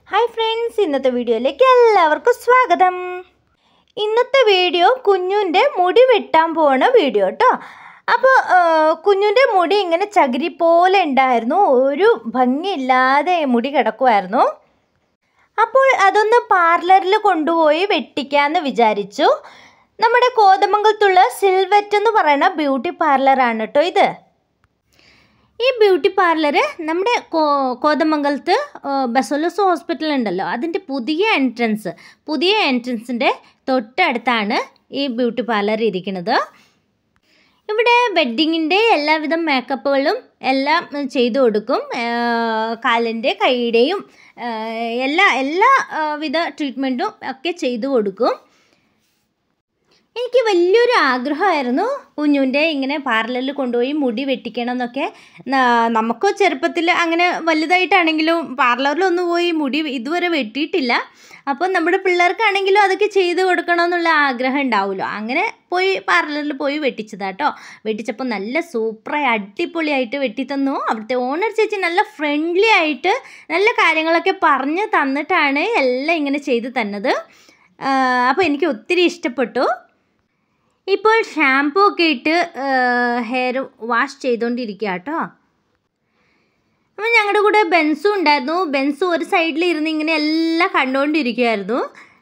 Hi friends ഇന്നത്തെ വീഡിയോയിലേക്ക് എല്ലാവർക്കും സ്വാഗതം ഇന്നത്തെ വീഡിയോ കുഞ്ഞുൻ്റെ മുടി വെട്ടാൻ പോണ വീഡിയോ കേട്ടോ അപ്പോൾ കുഞ്ഞുൻ്റെ മുടി ഇങ്ങനെ ചകിരി പോലെ ഉണ്ടായിരുന്നു ഒരു ഭംഗിയില്ലാതെ മുടി കിടക്കുമായിരുന്നു അപ്പോൾ അതൊന്ന് പാർലറിൽ കൊണ്ടുപോയി വെട്ടിക്കാമെന്ന് വിചാരിച്ചു നമ്മുടെ കോതമംഗലത്തുള്ള സിൽവറ്റ് എന്ന് പറയുന്ന ബ്യൂട്ടി പാർലറാണ് കേട്ടോ ഇത് ഈ ബ്യൂട്ടി പാർലർ നമ്മുടെ കോ കോതമംഗലത്ത് ബസോലസ് ഹോസ്പിറ്റൽ ഉണ്ടല്ലോ അതിൻ്റെ പുതിയ എൻട്രൻസ് പുതിയ എൻട്രൻസിൻ്റെ തൊട്ടടുത്താണ് ഈ ബ്യൂട്ടി പാർലർ ഇരിക്കുന്നത് ഇവിടെ വെഡ്ഡിങ്ങിൻ്റെ എല്ലാവിധ മേക്കപ്പുകളും എല്ലാം ചെയ്തു കൊടുക്കും കാലിൻ്റെ കൈയുടെയും എല്ലാ എല്ലാ വിധ ട്രീറ്റ്മെൻറ്റും ഒക്കെ ചെയ്തു കൊടുക്കും എനിക്ക് വലിയൊരു ആഗ്രഹമായിരുന്നു കുഞ്ഞുൻ്റെ ഇങ്ങനെ പാർലറിൽ കൊണ്ടുപോയി മുടി വെട്ടിക്കണം എന്നൊക്കെ നമുക്ക് ചെറുപ്പത്തിൽ അങ്ങനെ വലുതായിട്ടാണെങ്കിലും പാർലറിലൊന്നും പോയി മുടി ഇതുവരെ വെട്ടിയിട്ടില്ല അപ്പോൾ നമ്മുടെ പിള്ളേർക്കാണെങ്കിലും അതൊക്കെ ചെയ്ത് കൊടുക്കണമെന്നുള്ള ആഗ്രഹം ഉണ്ടാവുമല്ലോ അങ്ങനെ പോയി പാർലറിൽ പോയി വെട്ടിച്ചതാട്ടോ വെട്ടിച്ചപ്പോൾ നല്ല സൂപ്പറായി അടിപൊളിയായിട്ട് വെട്ടിത്തന്നു അവിടുത്തെ ഓണർ ചേച്ചി നല്ല ഫ്രണ്ട്ലി ആയിട്ട് നല്ല കാര്യങ്ങളൊക്കെ പറഞ്ഞ് തന്നിട്ടാണ് എല്ലാം ഇങ്ങനെ ചെയ്ത് തന്നത് അപ്പോൾ എനിക്ക് ഒത്തിരി ഇഷ്ടപ്പെട്ടു ഇപ്പോൾ ഷാമ്പൂ ഒക്കെ ഇട്ട് ഹെയർ വാഷ് ചെയ്തുകൊണ്ടിരിക്കുക കേട്ടോ അപ്പോൾ ഞങ്ങളുടെ കൂടെ ബെൻസും ഉണ്ടായിരുന്നു ബെൻസും ഒരു സൈഡിൽ ഇരുന്ന് ഇങ്ങനെ എല്ലാം കണ്ടുകൊണ്ടിരിക്കുമായിരുന്നു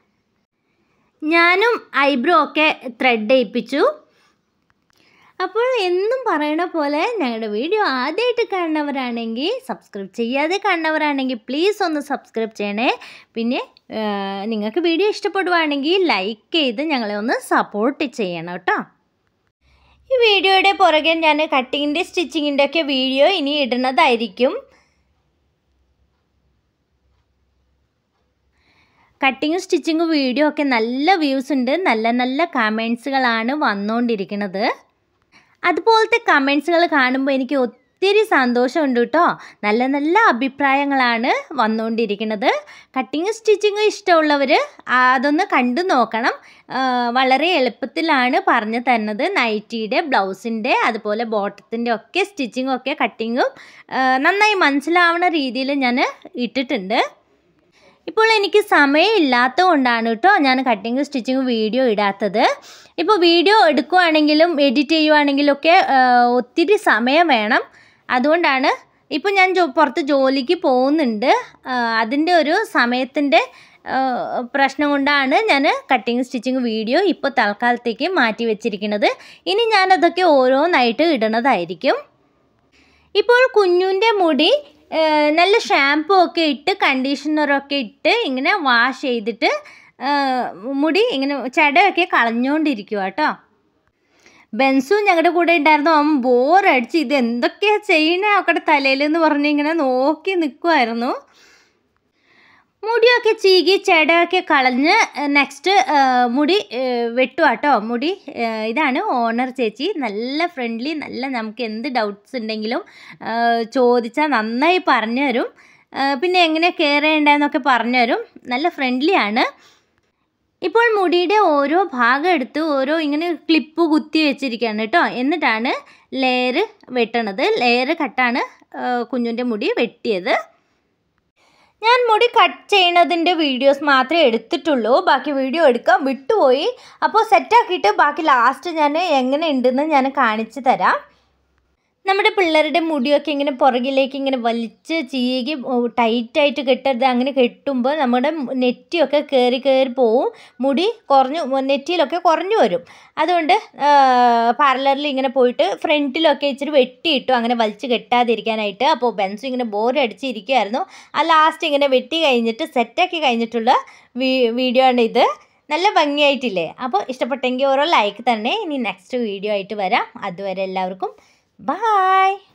ഞാനും ഐബ്രോ ഒക്കെ ത്രെഡ് ചെയ്യിപ്പിച്ചു അപ്പോൾ എന്നും പറയണ പോലെ ഞങ്ങളുടെ വീഡിയോ ആദ്യമായിട്ട് കാണുന്നവരാണെങ്കിൽ സബ്സ്ക്രൈബ് ചെയ്യാതെ കാണുന്നവരാണെങ്കിൽ പ്ലീസ് ഒന്ന് സബ്സ്ക്രൈബ് ചെയ്യണേ പിന്നെ നിങ്ങൾക്ക് വീഡിയോ ഇഷ്ടപ്പെടുവാണെങ്കിൽ ലൈക്ക് ചെയ്ത് ഞങ്ങളെ ഒന്ന് സപ്പോർട്ട് ചെയ്യണം കേട്ടോ ഈ വീഡിയോയുടെ പുറകെ ഞാൻ കട്ടിങ്ങിൻ്റെ സ്റ്റിച്ചിങ്ങിൻ്റെ ഒക്കെ വീഡിയോ ഇനി ഇടുന്നതായിരിക്കും കട്ടിങ്ങും സ്റ്റിച്ചിങ്ങും വീഡിയോ ഒക്കെ നല്ല വ്യൂസ് ഉണ്ട് നല്ല നല്ല കമൻസുകളാണ് വന്നുകൊണ്ടിരിക്കുന്നത് അതുപോലത്തെ കമൻസുകൾ കാണുമ്പോൾ എനിക്ക് ഒത്തിരി സന്തോഷമുണ്ട് കേട്ടോ നല്ല നല്ല അഭിപ്രായങ്ങളാണ് വന്നുകൊണ്ടിരിക്കുന്നത് കട്ടിങ് സ്റ്റിച്ചിങ് ഇഷ്ടമുള്ളവർ അതൊന്ന് കണ്ടു നോക്കണം വളരെ എളുപ്പത്തിലാണ് പറഞ്ഞു തരുന്നത് നൈറ്റിയുടെ ബ്ലൗസിൻ്റെ അതുപോലെ ബോട്ടത്തിൻ്റെ ഒക്കെ സ്റ്റിച്ചിങ്ങും ഒക്കെ കട്ടിങ്ങും നന്നായി മനസ്സിലാവുന്ന രീതിയിൽ ഞാൻ ഇട്ടിട്ടുണ്ട് ഇപ്പോൾ എനിക്ക് സമയമില്ലാത്തത് കൊണ്ടാണ് കേട്ടോ ഞാൻ കട്ടിങ് സ്റ്റിച്ചിങ് വീഡിയോ ഇടാത്തത് ഇപ്പോൾ വീഡിയോ എടുക്കുവാണെങ്കിലും എഡിറ്റ് ചെയ്യുവാണെങ്കിലും ഒക്കെ ഒത്തിരി സമയം വേണം അതുകൊണ്ടാണ് ഇപ്പോൾ ഞാൻ ജോ പുറത്ത് ജോലിക്ക് പോകുന്നുണ്ട് അതിൻ്റെ ഒരു സമയത്തിൻ്റെ പ്രശ്നം കൊണ്ടാണ് ഞാൻ കട്ടിങ് സ്റ്റിച്ചിങ് വീഡിയോ ഇപ്പോൾ തൽക്കാലത്തേക്ക് മാറ്റി വെച്ചിരിക്കുന്നത് ഇനി ഞാനതൊക്കെ ഓരോന്നായിട്ട് ഇടുന്നതായിരിക്കും ഇപ്പോൾ കുഞ്ഞുൻ്റെ മുടി നല്ല ഷാമ്പൂ ഒക്കെ ഇട്ട് കണ്ടീഷണറൊക്കെ ഇട്ട് ഇങ്ങനെ വാഷ് ചെയ്തിട്ട് മുടി ഇങ്ങനെ ചടയൊക്കെ കളഞ്ഞുകൊണ്ടിരിക്കുക കേട്ടോ ബെൻസു ഞങ്ങളുടെ കൂടെ ഉണ്ടായിരുന്നു അവൻ ബോറടിച്ച് ഇത് എന്തൊക്കെയാണ് ചെയ്യണേ അവക്കടെ തലയിൽ എന്ന് പറഞ്ഞ് ഇങ്ങനെ നോക്കി നിൽക്കുമായിരുന്നു മുടിയൊക്കെ ചീകി ചെടയൊക്കെ കളഞ്ഞ് നെക്സ്റ്റ് മുടി വെട്ടുക കേട്ടോ മുടി ഇതാണ് ഓണർ ചേച്ചി നല്ല ഫ്രണ്ട്ലി നല്ല നമുക്ക് എന്ത് ഡൗട്ട്സ് ഉണ്ടെങ്കിലും ചോദിച്ചാൽ നന്നായി പറഞ്ഞു തരും പിന്നെ എങ്ങനെ കെയർ ചെയ്യേണ്ടതെന്നൊക്കെ പറഞ്ഞു തരും നല്ല ഫ്രണ്ട്ലി ആണ് ഇപ്പോൾ മുടിയുടെ ഓരോ ഭാഗം എടുത്ത് ഓരോ ഇങ്ങനെ ക്ലിപ്പ് കുത്തി വെച്ചിരിക്കുകയാണ് കേട്ടോ എന്നിട്ടാണ് ലെയർ വെട്ടണത് ലെയർ കട്ടാണ് കുഞ്ഞിൻ്റെ മുടി വെട്ടിയത് ഞാൻ മുടി കട്ട് ചെയ്യണതിൻ്റെ വീഡിയോസ് മാത്രമേ എടുത്തിട്ടുള്ളൂ ബാക്കി വീഡിയോ എടുക്കാൻ വിട്ടുപോയി അപ്പോൾ സെറ്റാക്കിയിട്ട് ബാക്കി ലാസ്റ്റ് ഞാൻ എങ്ങനെ ഉണ്ടെന്ന് ഞാൻ കാണിച്ചു തരാം നമ്മുടെ പിള്ളേരുടെ മുടിയൊക്കെ ഇങ്ങനെ പുറകിലേക്ക് ഇങ്ങനെ വലിച്ച് ചീകി ടൈറ്റായിട്ട് കെട്ടരുത് അങ്ങനെ കെട്ടുമ്പോൾ നമ്മുടെ നെറ്റിയൊക്കെ കയറി കയറി പോവും മുടി കുറഞ്ഞു നെറ്റിയിലൊക്കെ കുറഞ്ഞു വരും അതുകൊണ്ട് പാർലറിൽ ഇങ്ങനെ പോയിട്ട് ഫ്രണ്ടിലൊക്കെ ഇച്ചിരി വെട്ടിയിട്ടു അങ്ങനെ വലിച്ച് കെട്ടാതിരിക്കാനായിട്ട് അപ്പോൾ ബെൻസും ഇങ്ങനെ ബോറടിച്ച് ഇരിക്കുമായിരുന്നു ആ ലാസ്റ്റ് ഇങ്ങനെ വെട്ടി കഴിഞ്ഞിട്ട് സെറ്റാക്കി കഴിഞ്ഞിട്ടുള്ള വീഡിയോ ആണ് ഇത് നല്ല ഭംഗിയായിട്ടില്ലേ അപ്പോൾ ഇഷ്ടപ്പെട്ടെങ്കിൽ ഓരോ ലൈക്ക് തന്നെ ഇനി നെക്സ്റ്റ് വീഡിയോ ആയിട്ട് വരാം അതുവരെ എല്ലാവർക്കും Bye.